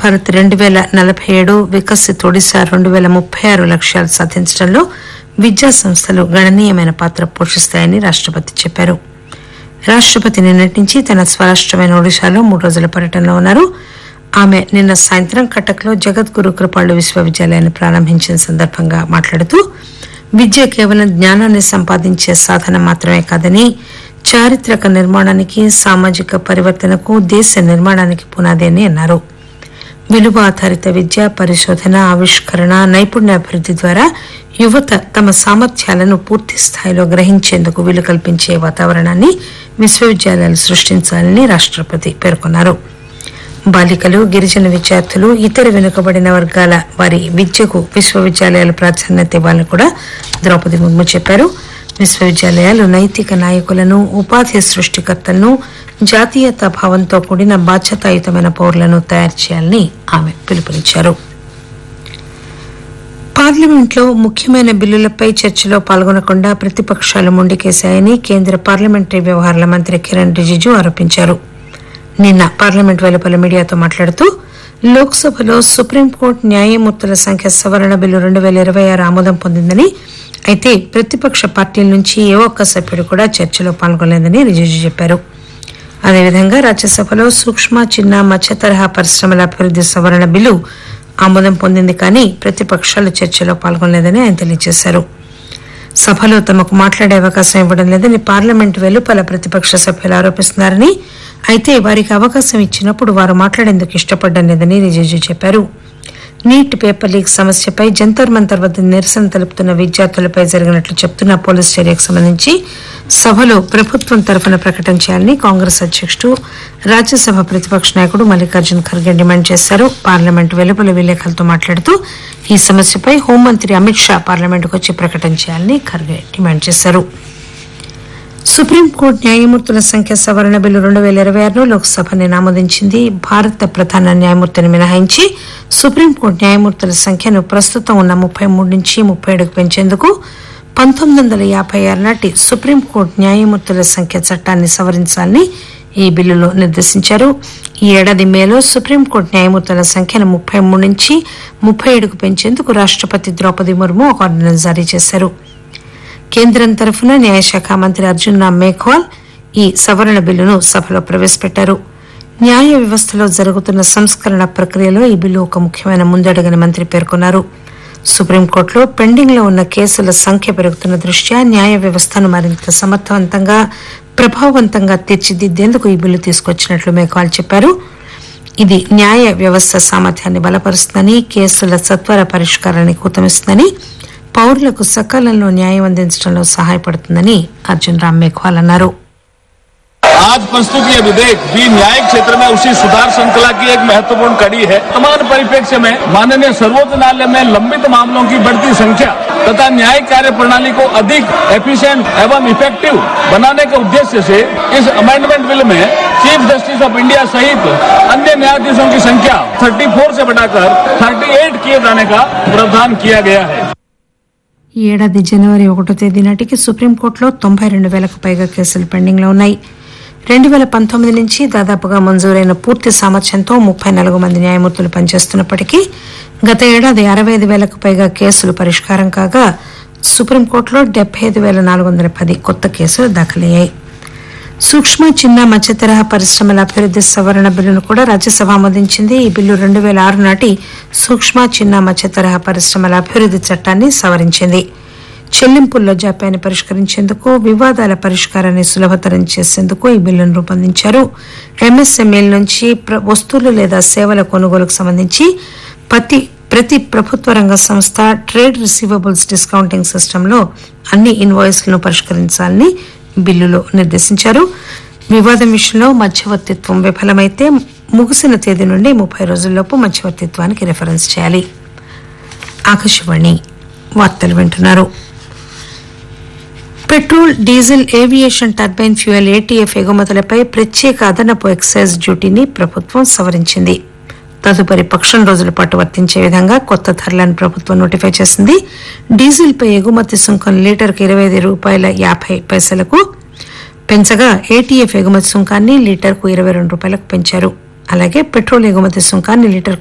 భారత్ రెండు వేల నలభై ఏడు వికసిత్ ఒడిశా రెండు వేల ముప్పై ఆరు లక్ష్యాలు సాధించడంలో విద్యా సంస్థలు గణనీయమైన పాత్ర పోషిస్తాయని రాష్టపతి చెప్పారు రాష్టపతి నిన్నటి నుంచి తన స్వరాష్టమైన ఒడిశాలో మూడు రోజుల పర్యటనలో ఉన్నారు ఆమె నిన్న సాయంత్రం కటక్లో జగద్గురు కృపాళ్ళు విశ్వవిద్యాలయాన్ని ప్రారంభించిన సందర్భంగా మాట్లాడుతూ విద్య కేవలం జ్ఞానాన్ని సంపాదించే సాధనం మాత్రమే కాదని చారిత్రక నిర్మాణానికి సామాజిక పరివర్తనకు దేశ నిర్మాణానికి పునాది అని అన్నారు విలువ ఆధారిత విద్య పరిశోధన ఆవిష్కరణ నైపుణ్యాభివృద్ధి ద్వారా యువత తమ సామర్థ్యాలను పూర్తి స్థాయిలో గ్రహించేందుకు వీలు కల్పించే వాతావరణాన్ని విశ్వవిద్యాలయాలు సృష్టించాలని రాష్టపతి పేర్కొన్నారు బాలికలు గిరిజన విద్యార్థులు ఇతర వెనుకబడిన వర్గాల వారి విద్యకు విశ్వవిద్యాలయాలు ప్రాధాన్యత ఇవ్వాలని కూడా ద్రౌపది ముర్ము చెప్పారు విశ్వవిద్యాలయాలు నైతిక నాయకులను ఉపాధి సృష్టికర్తలను జాతీయతా భావంతో కూడిన బాధ్యతాయుతమైన పౌరులను తయారు చేయాలని ఆమె పిలుపునిచ్చారు పార్లమెంట్లో ముఖ్యమైన బిల్లులపై చర్చలో పాల్గొనకుండా ప్రతిపక్షాలు మొండికేశాయని కేంద్ర పార్లమెంటరీ వ్యవహారాల మంత్రి కిరణ్ రిజిజు ఆరోపించారు నిన్న పార్లమెంట్ వెలుపల మీడియాతో మాట్లాడుతూ లోక్సభలో సుప్రీంకోర్టు న్యాయమూర్తుల సంఖ్య సవరణ బిల్లు రెండు వేల ఇరవై ఆరు ఆమోదం పొందిందని అయితే ప్రతిపక్ష పార్టీల నుంచి ఏ ఒక్క సభ్యుడు కూడా చర్చలో పాల్గొనలేదని రిజిజు చెప్పారు అదేవిధంగా రాజ్యసభలో సూక్ష్మ చిన్న మధ్య తరహా పరిశ్రమల అభివృద్ది సవరణ బిల్లు ఆమోదం పొందింది కానీ ప్రతిపక్షాలు చర్చలో పాల్గొనలేదని ఆయన తెలియజేశారు సభలో తమకు మాట్లాడే అవకాశం ఇవ్వడం లేదని పార్లమెంట్ వెలుపల ప్రతిపక్ష సభ్యులు ఆరోపిస్తున్నారని అయితే వారికి అవకాశం ఇచ్చినప్పుడు వారు మాట్లాడేందుకు ఇష్టపడడం లేదని రిజిజు చెప్పారు నీట్ పేపర్ లీక్ సమస్యపై జంతర్ మంతర్ వద్ద నిరసన తెలుపుతున్న విద్యార్థులపై జరిగినట్లు చెప్తున్న పోలీస్ చర్యకు సంబంధించి సభలో ప్రభుత్వం తరఫున ప్రకటన చేయాలని కాంగ్రెస్ అధ్యక్షుడు రాజ్యసభ ప్రతిపక్ష నాయకుడు మల్లికార్జున్ ఖర్గే డిమాండ్ చేశారు పార్లమెంట్ వెలుపల విలేకరులతో మాట్లాడుతూ ఈ సమస్యపై హోంమంత్రి అమిత్ షా పార్లమెంటుకు వచ్చి ప్రకటన చేయాలని ఖర్గే డిమాండ్ చేశారు సుప్రీంకోర్టు న్యాయమూర్తుల సంఖ్య సవరణ బిల్లు రెండు వేల ఇరవై ఆరును లోక్సభ నిన్న ఆమోదించింది భారత ప్రధాన న్యాయమూర్తిని మినహాయించి సుప్రీంకోర్టు న్యాయమూర్తుల సంఖ్యను ప్రస్తుతం ఉన్న ముప్పై మూడు నుంచి ముప్పై ఏడుకు పెంచేందుకు పంతొమ్మిది వందల యాభై ఆరు నాటి సుప్రీంకోర్టు న్యాయమూర్తుల సంఖ్య చట్టాన్ని సవరించాలని ఈ బిల్లులో నిర్దేశించారు ఈ ఏడాది మేలో సుప్రీంకోర్టు న్యాయమూర్తుల సంఖ్యను ముప్పై మూడు నుంచి ముప్పై ఏడుకు పెంచేందుకు రాష్టపతి ద్రౌపది ముర్ము ఒక ఆర్డినెన్స్ జారీ చేశారు కేంద్రం తరఫున న్యాయశాఖ మంత్రి అర్జున్ రామ్ మేఘ్వాల్ ఈ సవరణ బిల్లును సభలో ప్రవేశపెట్టారు న్యాయ వ్యవస్థలో జరుగుతున్న సంస్కరణ ప్రక్రియలో ఈ బిల్లు ఒక ముఖ్యమైన ముందడుగని మంత్రి పేర్కొన్నారు సుప్రీంకోర్టులో పెండింగ్ లో ఉన్న కేసుల సంఖ్య పెరుగుతున్న దృష్ట్యా న్యాయ వ్యవస్థను మరింత సమర్థవంతంగా ప్రభావవంతంగా తీర్చిదిద్దేందుకు ఈ బిల్లు తీసుకొచ్చినట్లు మేఘ్వాల్ చెప్పారు ఇది న్యాయ వ్యవస్థ సామర్థ్యాన్ని బలపరుస్తుందని కేసుల సత్వర పరిష్కారానికి ఊతమిస్తుందని పౌరులకు సకాలంలో న్యాయం అందించడంలో సహాయపడుతుందని అర్జున్ రామ్ మేఘ్వాల్ అన్నారు आज प्रस्तुत ये विधेयक भी न्यायिक क्षेत्र में उसी सुधार श्रृंखला की एक महत्वपूर्ण कड़ी है वर्तमान परिप्रेक्ष्य में माननीय सर्वोच्च न्यायालय में लंबित मामलों की बढ़ती संख्या तथा न्यायिक कार्य प्रणाली को अधिक एफिशिएंट एवं इफेक्टिव बनाने के उद्देश्य से इस अमेंडमेंट बिल में चीफ जस्टिस ऑफ इंडिया सहित अन्य न्यायाधीशों की संख्या 34 से बढ़ाकर 38 किए जाने का प्रावधान किया गया है ఈ ఏడాది జనవరి ఒకటో తేదీ నాటికి సుప్రీంకోర్టులో తొంభై రెండు వేలకు పైగా కేసులు పెండింగ్ లో ఉన్నాయి రెండు వేల పంతొమ్మిది నుంచి దాదాపుగా మంజూరైన పూర్తి సామర్థ్యంతో ముప్పై నాలుగు మంది న్యాయమూర్తులు పనిచేస్తున్నప్పటికీ గత ఏడాది అరవై ఐదు వేలకు పైగా కేసులు పరిష్కారం కాగా సుప్రీంకోర్టులో డెబ్బై ఐదు వేల నాలుగు వందల పది కొత్త కేసులు దాఖలయ్యాయి సూక్ష్మ చిన్న మధ్య తరహా పరిశ్రమల అభివృద్ది సవరణ బిల్లును కూడా రాజ్యసభ ఆమోదించింది ఈ బిల్లు రెండు వేల ఆరు నాటి సూక్ష్మ చిన్న మధ్య తరహా పరిశ్రమల అభివృద్ది చట్టాన్ని సవరించింది చెల్లింపుల్లో జాప్యాన్ని పరిష్కరించేందుకు వివాదాల పరిష్కారాన్ని సులభతరం చేసేందుకు ఈ బిల్లును రూపొందించారు ఎంఎస్ఎంఈల నుంచి ప్ర- వస్తువులు లేదా సేవల కొనుగోలుకు సంబంధించి ప్రతి ప్రతి ప్రభుత్వ రంగ సంస్థ ట్రేడ్ రిసీవబుల్స్ డిస్కౌంటింగ్ సిస్టంలో అన్ని ఇన్వాయిస్లను పరిష్కరించాలని బిల్లులో నిర్దేశించారు వివాదం విషయంలో మధ్యవర్తిత్వం విఫలమైతే ముగిసిన తేదీ నుండి ముప్పై రోజుల్లోపు మధ్యవర్తిత్వానికి రిఫరెన్స్ చేయాలి ఆకాశవాణి వార్తలు వింటున్నారు petrol diesel aviation turbine fuel ATF ఎగుమతులపై ప్రత్యేక అదనపు ఎక్సైజ్ డ్యూటీని ప్రభుత్వం సవరించింది తదుపరి పక్షం రోజుల పాటు వర్తించే విధంగా కొత్త ధరలను ప్రభుత్వం నోటిఫై చేసింది డీజిల్ పై ఎగుమతి సుంకం లీటర్కు ఇరవై ఐదు రూపాయల యాభై పైసలకు పెంచగా ఏటీఎఫ్ ఎగుమతి సుంకాన్ని లీటర్కు ఇరవై రెండు రూపాయలకు పెంచారు అలాగే పెట్రోల్ ఎగుమతి సుంకాన్ని లీటర్